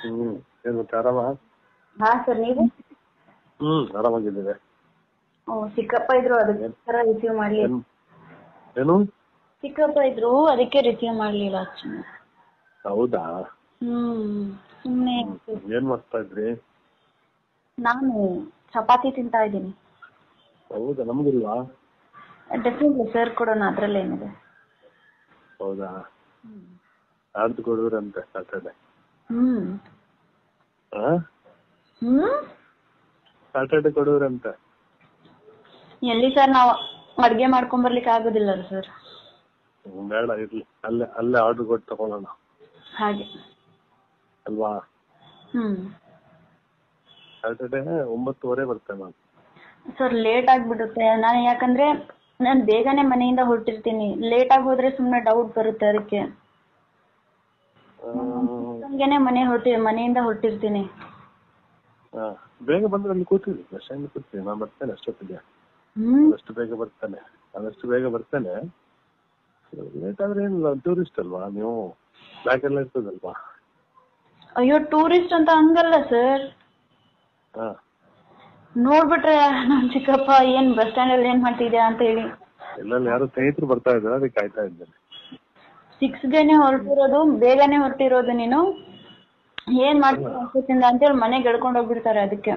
ಹ್ಮ್ ಏನ್ ಮತ್ತೆ ಆರಾಮ ಹಾ ಸರ್ ನೀವು ಹ್ಮ್ ಆರಾಮಾಗಿದ್ದೇವೆ ಓ ಚಿಕ್ಕಪ್ಪ ಇದ್ರು ಅದಕ್ಕೋಸ್ಕರ ರಿಸೀವ್ ಮಾಡ್ಲಿಲ್ಲ ಏನ್ ಏನು ಚಿಕ್ಕಪ್ಪ ಇದ್ರು ಅದಕ್ಕೆ ರಿಸೀವ್ ಮಾಡ್ಲಿಲ್ಲ ಅಚ್ಚುನ ಹೌದಾ ಹ್ಮ್ ಸುಮ್ನೆ ಹ್ಮ್. ಏನ್ ಮಾಡ್ತಾ ಇದ್ರಿ ನಾನು ಚಪಾತಿ ತಿಂತಾ ಇದ್ದೀನಿ ಹೌದಾ ನಮ್ಗಿಲ್ವಾ ಡೆಫಿನೆಟ್ಲಿ ಸರ್ ಕೊಡೋಣ ಅದ್ರಲ್ಲೇನಿದೆ ಹೌದಾ ಆಡ್ದು ಕೊಡುವ್ರಂತೆ ಸಾಟರ್ಡೆ ಹ್ಮ್ ಹಾ ಹ್ಮ್ ಸಾಟರ್ಡೆ ಕೊಡುವ್ರಂತೆ ಎಲ್ಲಿ ಸರ್ ನಾವು ಅಡ್ಗೆ ಮಾಡ್ಕೊಂಡ್ ಬರ್ಲಿಕ್ಕೆ ಆಗೋದಿಲ್ಲ ಸರ್ ಹ್ಮ್, ಬೇಡ ಇರ್ಲಿ ಅಲ್ಲೇ ಅಲ್ಲೇ ಆರ್ಡರ್ ಕೊಟ್ಟು ತಗೊಳ್ಳೋಣ ಹಾಗೆ ಅಲ್ವಾ ಹ್ಮ್ ಸಾಟರ್ಡೆ ಒಂಬತ್ತುವರೆ ಬರ್ತೇನೆ ನಾನು ಸರ್ ಲೇಟ್ ಆಗ್ಬಿಡುತ್ತೆ ನಾನು ಯಾಕಂದ್ರೆ ನಾನು ಬೇಗನೆ ಮನೆಯಿಂದ ಹೊರಟಿರ್ತೀನಿ ಲೇಟ್ ಆಗಿ ಹೋದ್ರೆ ಸುಮ್ಮನೆ ಡೌಟ್ ಬರುತ್ತೆ ಅದಕ್ಕೆ ಆ, ಹಂಗೇನೆ ಮನೆ ಹೊರಟಿ ಮನೆಯಿಂದ ಹೊರಟಿರ್ತೀನಿ ಆ, ಬೇಗ ಬಂದ್ರೆ ಅಲ್ಲಿ ಕೂತಿದ್ವಿ ಬಸ್ ಸ್ಟ್ಯಾಂಡ್ ಕೂತೀವಿ ನಾನು ಬರ್ತೇನೆ ಅಷ್ಟೊತ್ತಿಗೆ ಹ್ಮ್ ಆದಷ್ಟು ಬೇಗ ಬರ್ತೇನೆ ಆದಷ್ಟು ಬೇಗ ಬರ್ತೇನೆ ಲೇಟ್ ಆದ್ರೆ ಏನಿಲ್ಲ ಟೂರಿಸ್ಟ್ ಅಲ್ವಾ ನೀವು ಬ್ಯಾಗ್ ಎಲ್ಲ ಇರ್ತದಲ್ವಾ ಅಯ್ಯೋ ಟೂರಿಸ್ಟ್ ಅಂತ ಹಂಗಲ್ಲ ಸರ್ ಹಾ ನೋಡ್ಬಿಟ್ರೆ ನಮ್ ಚಿಕ್ಕಪ್ಪ ಏನ್ ಬಸ್ ಸ್ಟ್ಯಾಂಡ್ ಅಲ್ಲಿ ಏನ್ ಮಾಡ್ತಿದ್ಯಾ ಅಂತ ಹೇಳಿ ಎಲ್ಲೆಲ್ಲ ಯಾರು ಸ್ನೇಹಿತರು ಬರ್ತಾ ಇದ್ದಾರೆ ಅದಕ್ಕೆ ಕಾಯ್ತಾ ಇದ್ದೇನೆ ಸಿಕ್ಸ್ ಗೆನೆ ಹೊರಟಿರೋದು ಬೇಗನೆ ಹೊರಟಿರೋದು ನೀನು ಏನ್ ಮಾಡ್ತೀಯ ಅನ್ಕೋತಿಂದ ಅಂತೇಳಿ ಮನೆಗೆ ಎಳ್ಕೊಂಡ್ ಹೋಗ್ಬಿಡ್ತಾರೆ ಅದಕ್ಕೆ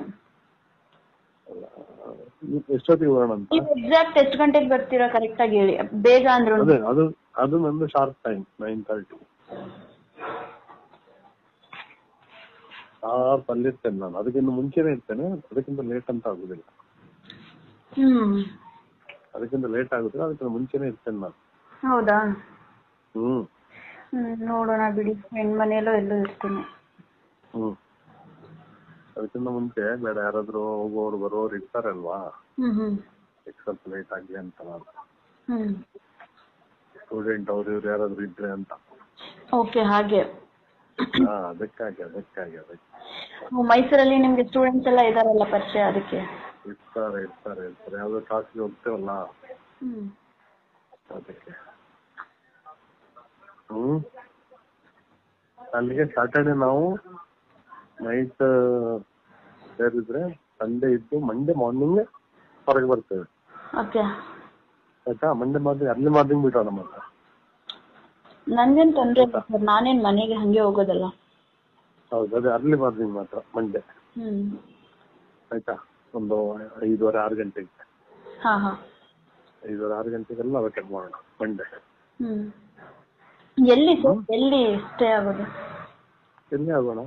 ನೀವು ಎಷ್ಟೊತ್ತಿಗೆ ಹೋಗೋಣ ಅಂತ ನೀವು ಎಕ್ಸಾಕ್ಟ್ ಎಷ್ಟು ಗಂಟೆಗೆ ಬರ್ತೀರಾ ಕರೆಕ್ಟ್ ಆಗಿ ಹೇಳಿ ಬೇಗ ಅಂದ್ರು ಅದೇ ಅದು ಅದು ನಂದು sharp time nine thirty sharp ಅಲ್ಲಿರ್ತೇನೆ ನಾನು ಅದಕ್ಕಿಂತ ಮುಂಚೆನೆ ಇರ್ತೇನೆ ಅದಕ್ಕಿಂತ ಲೇಟ್ ಅಂತ ಆಗುದಿಲ್ಲ ಹ್ಮ್ ಅದಕ್ಕಿಂತ ಲೇಟ್ ಆಗುದಿಲ್ಲ ಅದಕ್ಕಿಂತ ಮುಂಚೆನೆ ಇರ್ತೇನೆ ನಾನು ಹೌದಾ ಹ್ಮ್ ಹ್ಮ್ ನೋಡೋಣ ಬಿಡಿ ಹೆಣ್ ಮನೆಯಲ್ಲೋ ಎಲ್ಲೋ ಇರ್ತೀನಿ ಹ್ಮ್ ಅದಕ್ಕಿಂತ ಮುಂಚೆ ಬೇಡ ಯಾರಾದ್ರೂ ಹೋಗೋರು ಬರೋರು ಇರ್ತಾರಲ್ವಾ ಹ್ಮ್ ಹ್ಮ್ ಈಗ ಸ್ವಲ್ಪ ಲೇಟ್ ಆಗ್ಲಿ ಅಂತ ನಾನು ಹ್ಮ್ ಸ್ಟೂಡೆಂಟ್ ಅವ್ರು ಇವ್ರು ಯಾರಾದ್ರೂ ಇದ್ರೆ ಅಂತ ಓಕೆ ಹಾಗೆ ಹಾ ಅದಕ್ಕಾಗಿ ಅದಕ್ಕಾಗಿ ಅದಕ್ಕೆ ಹ್ಮ್, ಮೈಸೂರಲ್ಲಿ ನಿಮ್ಗೆ ಸ್ಟೂಡೆಂಟ್ಸ್ ಎಲ್ಲ ಇದಾರಲ್ಲ ಪರಿಚಯ ಅದಕ್ಕೆ ಇರ್ತಾರೆ ಇರ್ತಾರೆ ಇರ್ತಾರೆ ಯಾವ್ದೋ ಕ್ಲಾಸ್ಗೆ ಹೋಗ್ತೇವಲ್ಲ ಹ್ಮ್ ಅದಕ್ಕೆ ಹ್ಮ್ ಅಲ್ಲಿಗೆ ಸಾಟರ್ಡೆ ನಾವು ನೈಟ್ ಸೇರಿದ್ರೆ ಸಂಡೇ ಇದ್ದು ಮಂಡೇ ಮಾರ್ನಿಂಗ್ ಹೊರಗೆ ಬರ್ತೇವೆ ಓಕೆ ಆಯ್ತಾ ಮಂಡೇ ಮಾರ್ನಿಂಗ್ ಅರ್ಲಿ ಮಾರ್ನಿಂಗ್ ಬಿಟ್ಟೋಣ ಮತ್ತೆ ನನ್ಗೇನ್ ತೊಂದ್ರೆ ಇಲ್ಲ ಸರ್ ನಾನೇನ್ ಮನೆಗೆ ಹಂಗೆ ಹೋಗೋದಲ್ಲ ಹೌದು ಅದೇ ಅರ್ಲಿ ಮಾರ್ನಿಂಗ್ ಮಾತ್ರ ಮಂಡೇ ಹ್ಮ್ ಆಯ್ತಾ ಒಂದು ಐದುವರೆ ಆರು ಗಂಟೆಗೆ ಹಾ ಹಾ ಐದುವರೆ ಆರು ಗಂಟೆಗೆಲ್ಲ ವೆಕೆಟ್ ಮಾಡೋಣ ಮಂಡೇ ಹ್ಮ್ ಎಲ್ಲಿ ಸರ್ ಎಲ್ಲಿ ಸ್ಟೇ ಆಗೋದು ಎಲ್ಲಿ ಆಗೋಣ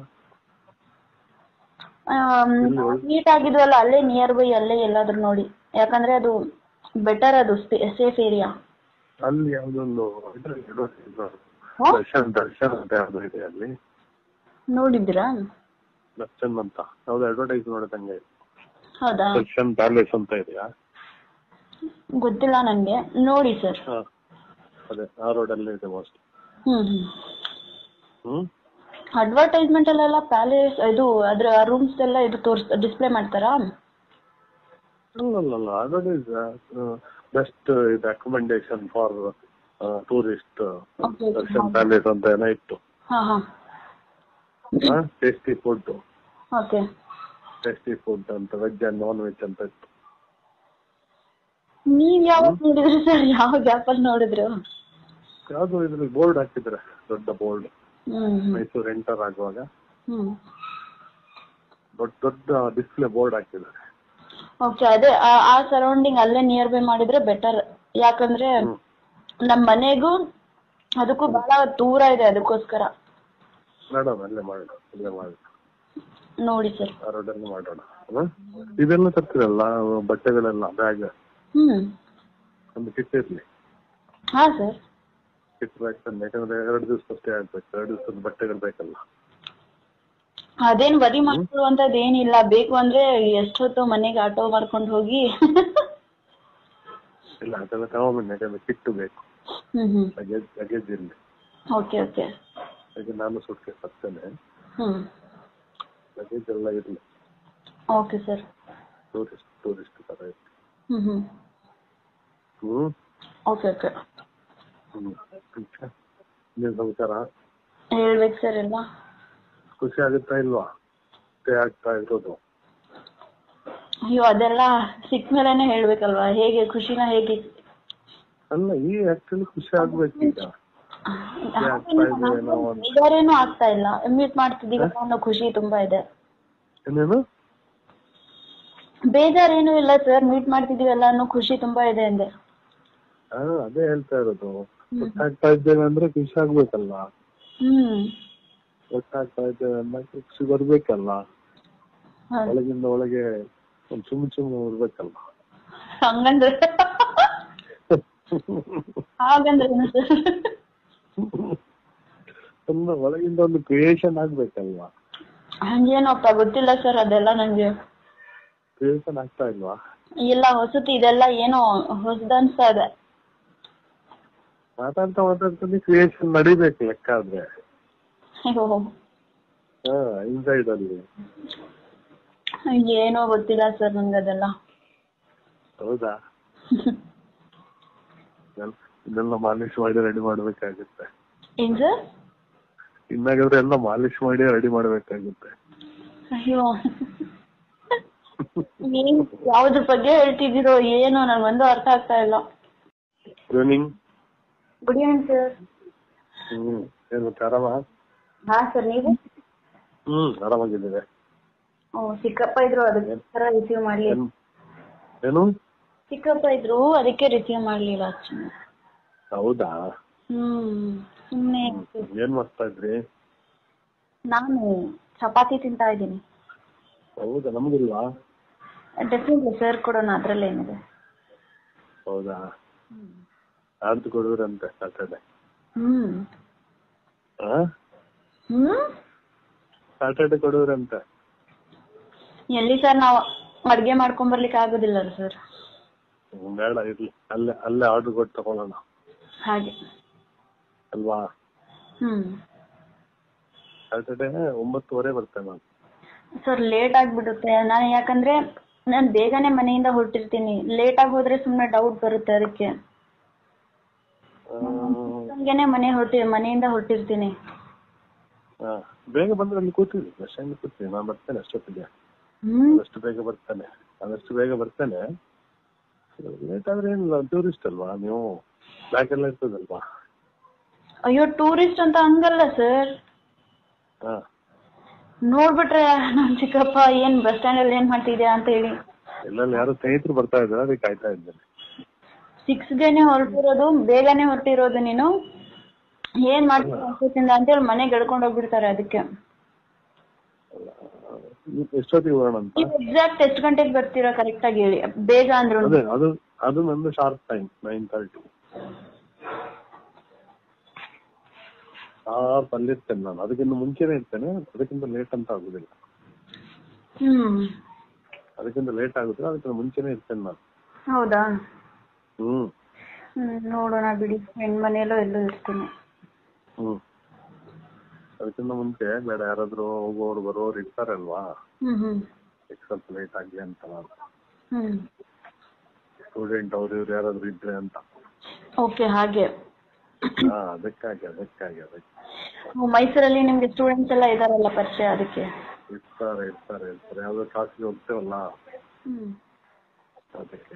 ಮೀಟ್ ಆಗಿದ್ವಲ್ಲ ಅಲ್ಲೇ ನಿಯರ್ ಬೈ ಅಲ್ಲೇ ಎಲ್ಲಾದ್ರೂ ನೋಡಿ ಯಾಕಂದ್ರೆ ಅದು ಬೆಟರ್ ಅದು ಸೇಫ್ ಏರಿಯಾ ಅಲ್ಲಿ ಯಾವ್ದೊಂದು ಇದು ಇದೆ, ದರ್ಶನ್ ದರ್ಶನ್ ಅಂತ ಯಾವ್ದು ಇದೆ ಅಲ್ಲಿ ನೋಡಿದ್ರಾ ದರ್ಶನ್ ಅಂತ ಯಾವ್ದು ಅಡ್ವರ್ಟೈಸ್ ನೋಡದಂಗೆ ಹೌದಾ ದರ್ಶನ್ ಪ್ಯಾಲೇಸ್ ಅಂತ ಇದೆಯಾ ಗೊತ್ತಿಲ್ಲ ನನ್ಗೆ ನೋಡಿ ಸರ್ ಹಾ ಅದೇ ಆ ರೋಡ್ ಅಲ್ಲೇ ಇದೆ ಮೋಸ್ಟ್ ಹ್ಮ್ ಹ್ಮ್ ಹ್ಮ್ ಅಡ್ವರ್ಟೈಸ್ಮೆಂಟ್ ಅಲ್ಲೆಲ್ಲ ಪ್ಯಾಲೇಸ್ ಇದು ಅದ್ರ ರೂಮ್ಸ್ ಎಲ್ಲ ಇದು ತೋರ್ಸ್ ಡಿಸ್ಪ್ಲೇ ಮಾಡ್ತಾರಾ ಅಲ್ಲಲ್ಲ ಅಡ್ವರ್ಟೈಸ್ ಬೆಸ್ಟ್ ಇದು accommodation for tourist Okay. Darshan palace ಅಂತ ಏನೋ ಇತ್ತು ಹಾ ಹಾ tasty food okay tasty food ಅಂತ ವೆಜ್ ಅಂಡ್ ನಾನ್ ವೆಜ್ ಅಂತ ಇತ್ತು ನೀವ್ ಯಾವಾಗ ನೋಡಿದ್ರಿ ಸರ್ ಯಾವ ಗ್ಯಾಪ್ ಅಲ್ಲಿ ನೋಡಿದ್ರು ಯಾವ್ದು ಇದ್ರಲ್ಲಿ ಬೋರ್ಡ್ ಹಾಕಿದ್ರೆ ದೊಡ್ಡ ಬೋರ್ಡ್ ಹ್ಮ್ ಹ್ಮ್ ಮೈಸೂರು ಎಂಟರ್ ಆಗುವಾಗ ಹ್ಮ್ ದೊಡ್ಡ ದೊಡ್ಡ ಡಿಸ್ಪ್ಲೇ ಬೋರ್ಡ್ ಹಾಕಿದ್ದಾರೆ ಓಕೆ ಅದೇ ಆ- ಆ ಸರೌಂಡಿಂಗ್ ಅಲ್ಲೇ ನಿಯರ್ ಬೈ ಮಾಡಿದ್ರೆ ಬೆಟರ್ ಯಾಕಂದ್ರೆ ನಮ್ ಮನೆಗೂ ಅದಕ್ಕೂ ಬಹಳ ದೂರ ಇದೆ ಅದಕ್ಕೋಸ್ಕರ ಮಾಡೋಣ ಅಲ್ಲೇ ಮಾಡೋಣ ಅಲ್ಲೇ ಮಾಡೋಣ ನೋಡಿ ಸರ್ ಆ ರೋಡಲ್ಲಿ ಮಾಡೋಣ ಹ್ಮ್? ಇದೆಲ್ಲ ತರ್ತೀರಲ್ಲ ಬಟ್ಟೆಗಳೆಲ್ಲ ಬ್ಯಾಗ್ ಹ್ಮ್ ಒಂದು ಕಿಟ್ ಇರ್ಲಿ ಹಾ ಸರ್ ಕಿಟ್ ಬ್ಯಾಗ್ ತಂದು ಯಾಕಂದ್ರೆ ಎರಡು ದಿವಸ ಅಷ್ಟೇ ಆಗ್ಬೇಕು ಎರಡು ದಿವಸದ ಬಟ್ಟೆಗಳು ಬೇಕಲ್ಲ ಅದೇನ್ ವರಿ ಮಾಡ್ಕೊಳ್ಳುವಂತದ್ದು ಏನಿಲ್ಲ ಬೇಕು ಅಂದ್ರೆ ಎಷ್ಟೊತ್ತು ಮನೆಗೆ ಆಟೋ ಮಾಡ್ಕೊಂಡು ಹೋಗಿ ಇಲ್ಲ ಅದೆಲ್ಲ ತಗೊಂಬನ್ನಿ ಯಾಕಂದ್ರೆ ಕಿಟ್ಟು ಬೇಕು ಹ್ಮ್ ಹ್ಮ್ ಲಗೇಜ್ ಲಗೇಜ್ ಇರ್ಲಿ ಓಕೆ ಓಕೆ ಹಾಗೆ ನಾನು ಸುಟ್ಕೆ ತರ್ತೇನೆ ಹ್ಮ್ ಲಗೇಜ್ ಎಲ್ಲ ಇರ್ಲಿ ಓಕೆ ಸರ್ ಟೂರಿಸ್ಟ್ ಟೂರಿಸ್ಟ್ ತರ ಇರ್ಲಿ ಹ್ಮ್ ಹ್ಮ್ ಹ್ಮ್ ಓಕೆ ಓಕೆ ಹ್ಮ್ ಇನ್ನೇನ್ ಸಮಾಚಾರ ಹೇಳ್ಬೇಕು ಸರ್ ಎಲ್ಲ ಖುಷಿ ಆಗುತ್ತಾ ಇಲ್ವಾ stay ಆಗ್ತಾ ಇರೋದು ಅಯ್ಯೋ ಅದೆಲ್ಲ ಸಿಕ್ಮೇಲೆನೆ ಹೇಳ್ಬೇಕಲ್ವಾ ಹೇಗೆ ಖುಷಿನ ಹೇಗೆ ಅಲ್ಲ ಈ ಆಕ್ಚುಲಿ ಖುಷಿ ಆಗ್ಬೇಕು ಈಗ ಆಗ್ತಾ ಇದೆ ಏನೋ ಒಂದು. ಬೇಜಾರೇನು ಆಗ್ತಾ ಇಲ್ಲ ಮ್ಯೂಟ್ ಮಾಡ್ತಿದ್ದೀವಿ ಅನ್ನೋ ಖುಷಿ ತುಂಬಾ ಇದೆ ಏನೇನು ಬೇಜಾರೇನು ಇಲ್ಲ ಸರ್ ಮೀಟ್ ಮಾಡ್ತಿದೀವಲ್ಲ ಅನ್ನೋ ಖುಷಿ ತುಂಬಾ ಇದೆ ಅಂದೆ ಹಾ ಅದೇ ಹೇಳ್ತಾ ಇರೋದು ಗೊತ್ತಾಗ್ತಾ ಇದ್ದೇವೆ ಅಂದ್ರೆ ಖುಷಿ ಆಗ್ಬೇಕಲ್ಲ ಹ್ಮ್ ಗೊತ್ತಾಗ್ತಾ ಇದ್ದೇವೆ ಅಂದ್ರೆ ಖುಷಿ ಬರ್ಬೇಕಲ್ಲ ಹೌದು. ಒಳಗಿಂದ ಒಳಗೆ ಒಂದ್ ಚುಮ್ ಚುಮ್ ಇರ್ಬೇಕಲ್ಲ ಹಂಗಂದ್ರೆ ಹಾಗಂದ್ರೆ ಏನು ಸರ್ ಒಂದು ಒಳಗಿಂದ ಒಂದು ಕ್ರಿಯೇಷನ್ ಆಗ್ಬೇಕಲ್ವಾ ಹಂಗೇನಪ್ಪ ಗೊತ್ತಿಲ್ಲ ಸರ್ ಅದೆಲ್ಲ ನಂಗೆ ಕ್ರಿಯೇಷನ್ ಆಗ್ತಾ ಇಲ್ವಾ ಇಲ್ಲ ಹೊಸತು ಇದೆಲ್ಲ ಏನೋ ಹೊಸದನ್ಸ್ತಾ ಇದೆ ಮಾತಾಡ್ತಾ ಮಾತಾಡ್ತಾನೆ ಕ್ರಿಯೇಷನ್ ನಡಿಬೇಕು ಲೆಕ್ಕ ಆದ್ರೆ ಅಯ್ಯೋ ಹಾ ಇನ್ಸೈಡ್ ಅಲ್ಲಿ ಏನೋ ಗೊತ್ತಿಲ್ಲ ಸರ್ ನಂಗೆ ಅದೆಲ್ಲ ಹೌದಾ ಇದೆಲ್ಲ- ಇದೆಲ್ಲ ಮಾಲಿಶ್ ಮಾಡಿ ರೆಡಿ ಮಾಡ್ಬೇಕಾಗುತ್ತೆ ಏನ್ ಸರ್ ಇನ್ನಾಗಾದ್ರೆ ಎಲ್ಲ ಮಾಲಿಶ್ ಮಾಡಿ ರೆಡಿ ಮಾಡ್ಬೇಕಾಗುತ್ತೆ ಅಯ್ಯೋ ಏನ್ ಯಾವ್ದ್ರ ಬಗ್ಗೆ ಹೇಳ್ತಿದ್ದೀರೋ ಏನೋ ನನ್ಗೊಂದು ಅರ್ಥ ಆಗ್ತಾ ಇಲ್ಲ ರನ್ನಿಂಗ್ ಗುಡ್ ಈವ್ನಿಂಗ್ ಸರ್ ಹ್ಮ್ ಏನ್ ಮತ್ತೆ ಆರಾಮ ಹಾ ಸರ್ ನೀವು ಹ್ಮ್ ಆರಾಮಾಗಿದ್ದೇವೆ ಓ ಚಿಕ್ಕಪ್ಪ ಇದ್ರು ಅದಕ್ಕೋಸ್ಕರ ರಿಸೀವ್ ಮಾಡ್ಲಿಲ್ಲ ಏನ್ ಏನು ಚಿಕ್ಕಪ್ಪ ಇದ್ರು ಅದಕ್ಕೆ ರಿಸೀವ್ ಮಾಡ್ಲಿಲ್ಲ actually. ಹೌದಾ ಹ್ಮ್ ಸುಮ್ನೆ ಏನ್ ಮಾಡ್ತಾ ಇದ್ರಿ ನಾನು ಚಪಾತಿ ತಿಂತಾ ಇದ್ದೀನಿ ಹೌದಾ ನಮ್ಗಿಲ್ವಾ ಡೆಫಿನೆಟ್ಲಿ ಸರ್ ಕೊಡೋಣ ಅದ್ರಲ್ಲೇನಿದೆ ಹೌದಾ ಆಡ್ದು ಕೊಡುವ್ರಂತೆ ಸಾಟರ್ಡೆ ಹ್ಮ್ ಹಾ ಹ್ಮ್ ಸಾಟರ್ಡೆ ಕೊಡುವ್ರಂತೆ ಎಲ್ಲಿ ಸರ್ ನಾವು ಅಡ್ಗೆ ಮಾಡ್ಕೊಂಡ್ ಬರ್ಲಿಕ್ಕೆ ಆಗೋದಿಲ್ಲ ಸರ್ ಹ್ಮ್, ಬೇಡ ಇರ್ಲಿ ಅಲ್ಲೇ ಅಲ್ಲೇ ಆರ್ಡರ್ ಕೊಟ್ಟು ತಗೊಳ್ಳೋಣ ಹಾಗೆ ಅಲ್ವಾ ಹ್ಮ್ ಸಾಟರ್ಡೆ ಒಂಬತ್ತುವರೆ ಬರ್ತೇನೆ ನಾನು ಸರ್ ಲೇಟ್ ಆಗ್ಬಿಡುತ್ತೆ ನಾನು ಯಾಕಂದ್ರೆ ನಾನು ಬೇಗನೆ ಮನೆಯಿಂದ ಹೊರಟಿರ್ತೀನಿ ಲೇಟ್ ಆಗಿ ಹೋದ್ರೆ ಸುಮ್ಮನೆ ಡೌಟ್ ಬರುತ್ತೆ ಅದಕ್ಕೆ ಆ, ಹಂಗೇನೆ ಮನೆ ಹೊರಟಿ ಮನೆಯಿಂದ ಹೊರಟಿರ್ತೀನಿ ಆ, ಬೇಗ ಬಂದ್ರೆ ಅಲ್ಲಿ ಕೂತೀವಿ ಬಸ್ ಸ್ಟ್ಯಾಂಡ್ ಕೂತೀವಿ ನಾನು ಬರ್ತೇನೆ ಅಷ್ಟೊತ್ತಿಗೆ ಹ್ಮ್ ಆದಷ್ಟು ಬೇಗ ಬರ್ತೇನೆ ಆದಷ್ಟು ಬೇಗ ಬರ್ತೇನೆ ಲೇಟ್ ಆದ್ರೆ ಏನಿಲ್ಲ ಟೂರಿಸ್ಟ್ ಅಲ್ವಾ ನೀವು ಬ್ಯಾಗ್ ಎಲ್ಲ ಇರ್ತದಲ್ವಾ ಅಯ್ಯೋ ಟೂರಿಸ್ಟ್ ಅಂತ ಹಂಗಲ್ಲ ಸರ್ ಹಾ ನೋಡ್ಬಿಟ್ರೆ ನಮ್ ಚಿಕ್ಕಪ್ಪ ಏನ್ ಬಸ್ ಸ್ಟ್ಯಾಂಡ್ ಅಲ್ಲಿ ಏನ್ ಮಾಡ್ತಿದ್ಯಾ ಅಂತ ಹೇಳಿ ಎಲ್ಲೆಲ್ಲ ಯಾರು ಸ್ನೇಹಿತರು ಬರ್ತಾ ಇದ್ದಾರೆ ಅದಕ್ಕೆ ಕಾಯ್ತಾ ಇದ್ದೇನೆ ಸಿಕ್ಸ್ ಗೆನೆ ಹೊರಟಿರೋದು ಬೇಗನೆ ಹೊರಟಿರೋದು ನೀನು ಏನ್ ಮಾಡ್ತೀನಿ ಅನ್ಕೋತಿಂದ ಅಂತೇಳಿ ಮನೆಗೆ ಎಳ್ಕೊಂಡು ಹೋಗ್ಬಿಡ್ತಾರೆ ಅದಕ್ಕೆ ನೀವು ಎಷ್ಟೊತ್ತಿಗೆ ಹೋಗೋಣ ಅಂತ ನೀವು ಎಕ್ಸಾಕ್ಟ್ ಎಷ್ಟು ಗಂಟೆಗೆ ಬರ್ತೀರಾ ಕರೆಕ್ಟ್ ಆಗಿ ಹೇಳಿ ಬೇಗ ಅಂದ್ರು ಅದೇ ಅದು ಅದು ನಂದು sharp time nine thirty sharp ಅಲ್ಲಿರ್ತೇನೆ ನಾನು ಅದಕ್ಕಿಂತ ಮುಂಚೆನೆ ಇರ್ತೇನೆ ಅದಕ್ಕಿಂತ ಲೇಟ್ ಅಂತ ಆಗುದಿಲ್ಲ ಹ್ಮ್ ಅದಕ್ಕಿಂತ ಲೇಟ್ ಆಗುದಿಲ್ಲ ಅದಕ್ಕಿಂತ ಮುಂಚೆನೆ ಇರ್ತೇನೆ ನಾನು ಹೌದಾ ಹ್ಮ್ ಹ್ಮ್ ನೋಡೋಣ ಬಿಡಿ ಹೆಣ್ ಮನೆಯಲ್ಲೋ ಎಲ್ಲೋ ಇರ್ತೀನಿ ಹ್ಮ್ ಅದಕ್ಕಿಂತ ಮುಂಚೆ ಬೇಡ ಯಾರಾದ್ರೂ ಹೋಗೋರು ಬರೋರು ಇರ್ತಾರಲ್ವಾ ಹ್ಮ್ ಹ್ಮ್ ಈಗ ಸ್ವಲ್ಪ ಲೇಟ್ ಆಗ್ಲಿ ಅಂತ ನಾನು ಹ್ಮ್ ಸ್ಟೂಡೆಂಟ್ ಅವ್ರು ಇವ್ರು ಯಾರಾದ್ರೂ ಇದ್ರೆ ಅಂತ ಓಕೆ ಹಾಗೆ ಹಾ ಅದಕ್ಕಾಗಿ ಅದಕ್ಕಾಗಿ ಅದಕ್ಕೆ ಹ್ಮ್, ಮೈಸೂರಲ್ಲಿ ನಿಮ್ಗೆ ಸ್ಟೂಡೆಂಟ್ಸ್ ಎಲ್ಲ ಇದಾರಲ್ಲ ಪರಿಚಯ ಅದಕ್ಕೆ ಇರ್ತಾರೆ ಇರ್ತಾರೆ ಇರ್ತಾರೆ ಯಾವ್ದೋ ಕ್ಲಾಸ್ಗೆ ಹೋಗ್ತೇವಲ್ಲ ಹ್ಮ್ ಅದಕ್ಕೆ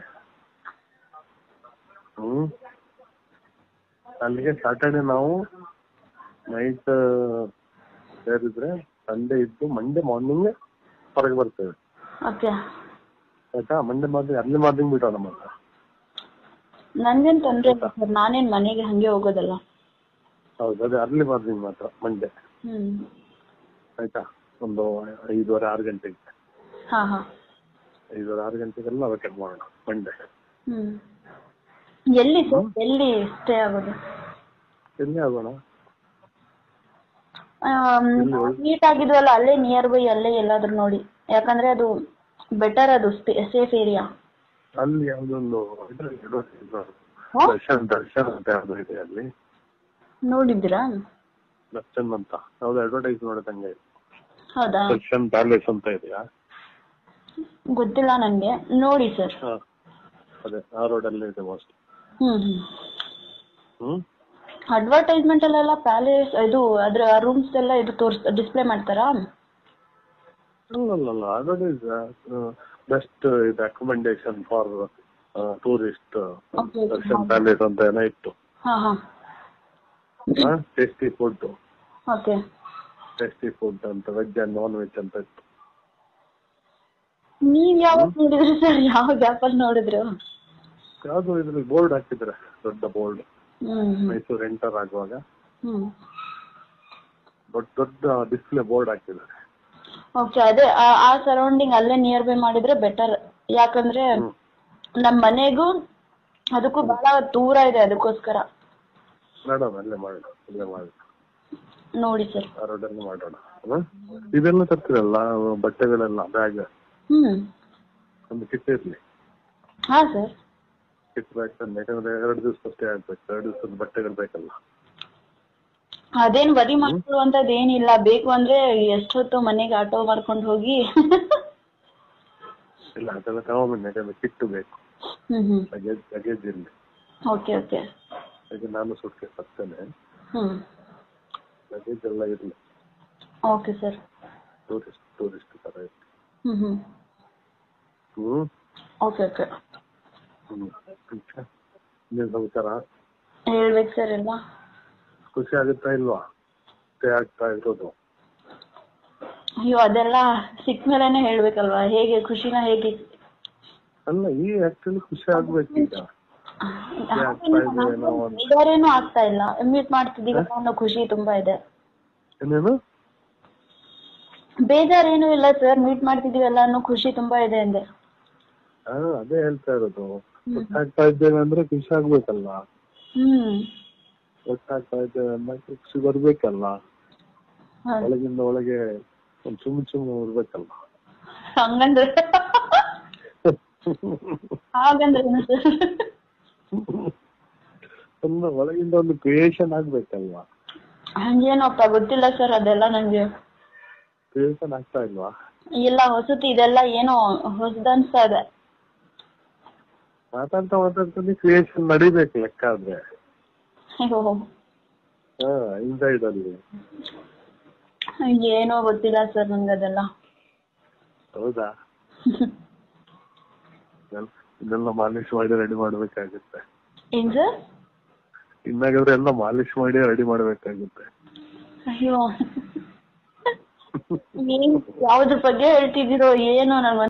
ಹ್ಮ್ ಅಲ್ಲಿಗೆ ಸಾಟರ್ಡೆ ನಾವು ನೈಟ್ ಸೇರಿದ್ರೆ ಸಂಡೇ ಇದ್ದು ಮಂಡೇ ಮಾರ್ನಿಂಗ್ ಹೊರಗೆ ಬರ್ತೇವೆ ಓಕೆ ಆಯ್ತಾ ಮಂಡೇ ಮಾರ್ನಿಂಗ್ ಅರ್ಲಿ ಮಾರ್ನಿಂಗ್ ಬಿಡೋಣ ಮಾತ್ರ ನನ್ಗೇನ್ ತೊಂದ್ರೆ ಇಲ್ಲ ಸರ್ ನಾನೇನ್ ಮನೆಗೆ ಹಂಗೆ ಹೋಗೋದಲ್ಲ ಹೌದು ಅದೇ ಅರ್ಲಿ ಮಾರ್ನಿಂಗ್ ಮಾತ್ರ ಮಂಡೇ ಹ್ಮ್ ಆಯ್ತಾ ಒಂದು ಐದುವರೆ ಆರು ಗಂಟೆಗೆ ಹಾ ಹಾ ಐದುವರೆ ಆರು ಗಂಟೆಗೆಲ್ಲ ವೆಕೆಟ್ ಮಾಡೋಣ ಮಂಡೇ ಹ್ಮ್ ಎಲ್ಲಿ ಸರ್ ಎಲ್ಲಿ ಸ್ಟೇ ಆಗೋದು ಎಲ್ಲಿ ಆಗೋಣ ಮೀಟ್ ಆಗಿದ್ವಲ್ಲ ಅಲ್ಲೇ ನಿಯರ್ ಬೈ ಅಲ್ಲೇ ಎಲ್ಲಾದ್ರೂ ನೋಡಿ ಯಾಕಂದ್ರೆ ಅದು ಬೆಟರ್ ಅದು ಸೇಫ್ ಏರಿಯಾ ಅಲ್ಲಿ ಯಾವ್ದೊಂದು ಇದು advertise ಮಾಡು. ದರ್ಶನ್ ದರ್ಶನ್ ಅಂತ ಯಾವ್ದೋ ಇದೆ ಅಲ್ಲಿ ನೋಡಿದ್ದೀರಾ ದರ್ಶನ್ ಅಂತ ಯಾವ್ದು ಅಡ್ವರ್ಟೈಸ್ ನೋಡದಂಗೆ ಹೌದಾ ದರ್ಶನ್ ಪ್ಯಾಲೇಸ್ ಅಂತ ಇದೆಯಾ ಗೊತ್ತಿಲ್ಲ ನನ್ಗೆ ನೋಡಿ ಸರ್ ಹಾ ಅದೇ ಆ ರೋಡ್ ಅಲ್ಲಿ ಇದೆ ಮೋಸ್ಟ್ ಹ್ಮ್ ಹ್ಮ್ ಹ್ಮ್ ಅಡ್ವರ್ಟೈಸ್ಮೆಂಟ್ ಅಲ್ಲೆಲ್ಲ ಪ್ಯಾಲೇಸ್ ಇದು ಅದ್ರ ರೂಮ್ಸ್ ಎಲ್ಲ ಇದು ತೋರ್ಸ್ ಡಿಸ್ಪ್ಲೇ ಮಾಡ್ತಾರಾ ಅಲ್ಲಲ್ಲ ಅದರ್ವೈಸ್ ಬೆಸ್ಟ್ ಇದು accommodation for tourist Okay. Darshan palace ಅಂತ ಏನೋ ಇತ್ತು ಹಾ ಹಾ tasty food okay tasty food ಅಂತ ವೆಜ್ ಅಂಡ್ ನಾನ್ ವೆಜ್ ಅಂತ ಇತ್ತು ನೀವ್ ಯಾವಾಗ ನೋಡಿದ್ರಿ ಸರ್ ಯಾವ ಗ್ಯಾಪಲ್ಲಿ ನೋಡಿದ್ರು ಯಾವ್ದು ಇದ್ರಲ್ಲಿ ಬೋರ್ಡ್ ಹಾಕಿದ್ರೆ ದೊಡ್ಡ ಬೋರ್ಡ್ ಹ್ಮ್ ಹ್ಮ್ ಮೈಸೂರು ಎಂಟರ್ ಆಗುವಾಗ ಹ್ಮ್ ದೊಡ್ಡ ದೊಡ್ಡ ಡಿಸ್ಪ್ಲೇ ಬೋರ್ಡ್ ಹಾಕಿದ್ದಾರೆ ಓಕೆ ಅದೇ ಆ- ಆ ಸರೌಂಡಿಂಗ್ ಅಲ್ಲೇ ನಿಯರ್ ಬೈ ಮಾಡಿದ್ರೆ ಬೆಟರ್ ಯಾಕಂದ್ರೆ ನಮ್ ಮನೆಗೂ ಅದಕ್ಕೂ ಬಹಳ ದೂರ ಇದೆ ಅದಕ್ಕೋಸ್ಕರ ಮೇಡಮ್ ಅಲ್ಲೇ ಮಾಡೋಣ ಇಲ್ಲೇ ಮಾಡೋಣ ನೋಡಿ ಸರ್ ಆ ರೋಡಲ್ಲಿ ಮಾಡೋಣ ಹ್ಮ್? ಇದೆಲ್ಲ ತರ್ತೀರಲ್ಲ ಬಟ್ಟೆಗಳೆಲ್ಲ ಬ್ಯಾಗ್ ಹ್ಮ್ ಒಂದು ಕಿಟ್ ಇರ್ಲಿ ಹಾ ಸರ್ ಕಿಟ್ ಬ್ಯಾಗ್ ತಂದು ಯಾಕಂದ್ರೆ ಎರಡು ದಿವಸ ಅಷ್ಟೇ ಆಗ್ಬೇಕು ಎರಡು ದಿವಸದ ಬಟ್ಟೆಗಳು ಬೇಕಲ್ಲ ಅದೇನ್ ವರಿ ಮಾಡ್ಕೊಳ್ಳುವಂತದ್ದು ಏನಿಲ್ಲ ಬೇಕು ಅಂದ್ರೆ ಎಷ್ಟೊತ್ತು ಮನೆಗೆ ಆಟೋ ಮಾಡ್ಕೊಂಡು ಹೋಗಿ ಇಲ್ಲ ಅದೆಲ್ಲ ತಗೊಂಬನ್ನಿ ಯಾಕಂದ್ರೆ ಕಿಟ್ಟು ಬೇಕು ಹ್ಮ್ ಹ್ಮ್ ಲಗೇಜ್ ಲಗೇಜ್ ಇರ್ಲಿ ಓಕೆ ಓಕೆ ಹಾಗೆ ನಾನು ಸುಟ್ಕೆ ತರ್ತೇನೆ ಹ್ಮ್ ಲಗೇಜ್ ಎಲ್ಲ ಇರ್ಲಿ ಓಕೆ ಸರ್ ಟೂರಿಸ್ಟ್ ಟೂರಿಸ್ಟ್ ತರ ಇರ್ಲಿ ಹ್ಮ್ ಹ್ಮ್ ಹ್ಮ್ ಓಕೆ ಓಕೆ ಹ್ಮ್ ಮತ್ತೆ ಇನ್ನೇನ್ ಸಮಾಚಾರ ಹೇಳ್ಬೇಕು ಸರ್ ಎಲ್ಲ ಖುಷಿ ಆಗುತ್ತಾ ಇಲ್ವಾ ಸ್ಟೇ ಆಗ್ತಾ ಇರೋದು ಅಯ್ಯೋ ಅದೆಲ್ಲ ಸಿಕ್ಕ ಮೇಲೆನೆ ಹೇಳ್ಬೇಕಲ್ವಾ ಹೇಗೆ ಖುಷಿನ ಹೇಗೆ ಅಲ್ಲ ಈ ಆಕ್ಚುಲಿ ಖುಷಿ ಆಗ್ಬೇಕು ಈಗ ಆಗ್ತಾ ಇದೆ ಏನೋ ಒಂದು ಬೇಜಾರೇನು ಆಗ್ತಾ ಇಲ್ಲ ಮ್ಯೂಟ್ ಮಾಡ್ತಿದ್ದೀವಿ ಅನ್ನೋ ಖುಷಿ ತುಂಬಾ ಇದೆ ಏನೇನು ಬೇಜಾರೇನು ಇಲ್ಲ ಸರ್ ಮೀಟ್ ಮಾಡ್ತಿದೀವಲ್ಲ ಅನ್ನೋ ಖುಷಿ ತುಂಬಾ ಇದೆ ಅಂದೆ ಹಾ ಅದೇ ಹೇಳ್ತಾ ಇರೋದು ಒಟ್ಟಾಗ್ತಾ ಇದ್ದೇವೆ ಅಂದ್ರೆ ಖುಷಿ ಆಗ್ಬೇಕಲ್ಲ ಹ್ಮ್ ಒಟ್ಟಾಗ್ತಾ ಇದ್ದೇವೆ ಅಂದ್ರೆ ಖುಷಿ ಬರ್ಬೇಕಲ್ಲ ಹೌದು. ಒಳಗಿಂದ ಒಳಗೆ ಒಂದ್ ಚುಮ್ ಚುಮ್ ಇರ್ಬೇಕಲ್ಲ ಹಂಗಂದ್ರೆ ಹಾಗಂದ್ರೆ ಏನು ಸರ್ ಒಂದು ಒಳಗಿಂದ ಒಂದು ಕ್ರಿಯೇಷನ್ ಆಗ್ಬೇಕಲ್ವಾ ಹಂಗೇನಪ್ಪ ಗೊತ್ತಿಲ್ಲ ಸರ್ ಅದೆಲ್ಲ ನಂಗೆ ಕ್ರಿಯೇಷನ್ ಆಗ್ತಾ ಇಲ್ವಾ ಇಲ್ಲ ಹೊಸತಿ ಇದೆಲ್ಲ ಏನೋ ಹೊಸದನ್ಸ್ತಾ ಇದೆ ಮಾತಾಡ್ತಾ ಮಾತಾಡ್ತಾನೆ ಕ್ರಿಯೇಷನ್ ನಡಿಬೇಕು ಲೆಕ್ಕ ಆದ್ರೆ ಅಯ್ಯೋ ಹಾ ಇನ್ಸೈಡ್ ಅಲ್ಲಿ ಏನೋ ಗೊತ್ತಿಲ್ಲ ಸರ್ ನಂಗೆ ಅದೆಲ್ಲ ಹೌದಾ ಇದೆಲ್ಲ- ಇದೆಲ್ಲ ಮಾಲಿಶ್ ಮಾಡಿ ರೆಡಿ ಮಾಡ್ಬೇಕಾಗುತ್ತೆ ಏನ್ ಸರ್ ಇನ್ನಾಗಾದ್ರೆ ಎಲ್ಲ ಮಾಲಿಶ್ ಮಾಡಿ ರೆಡಿ ಮಾಡ್ಬೇಕಾಗುತ್ತೆ ಅಯ್ಯೋ ಏನ್ ಯಾವ್ದ್ರ ಬಗ್ಗೆ ಹೇಳ್ತಿದ್ದೀರೋ ಏನೋ ನಂಗೆ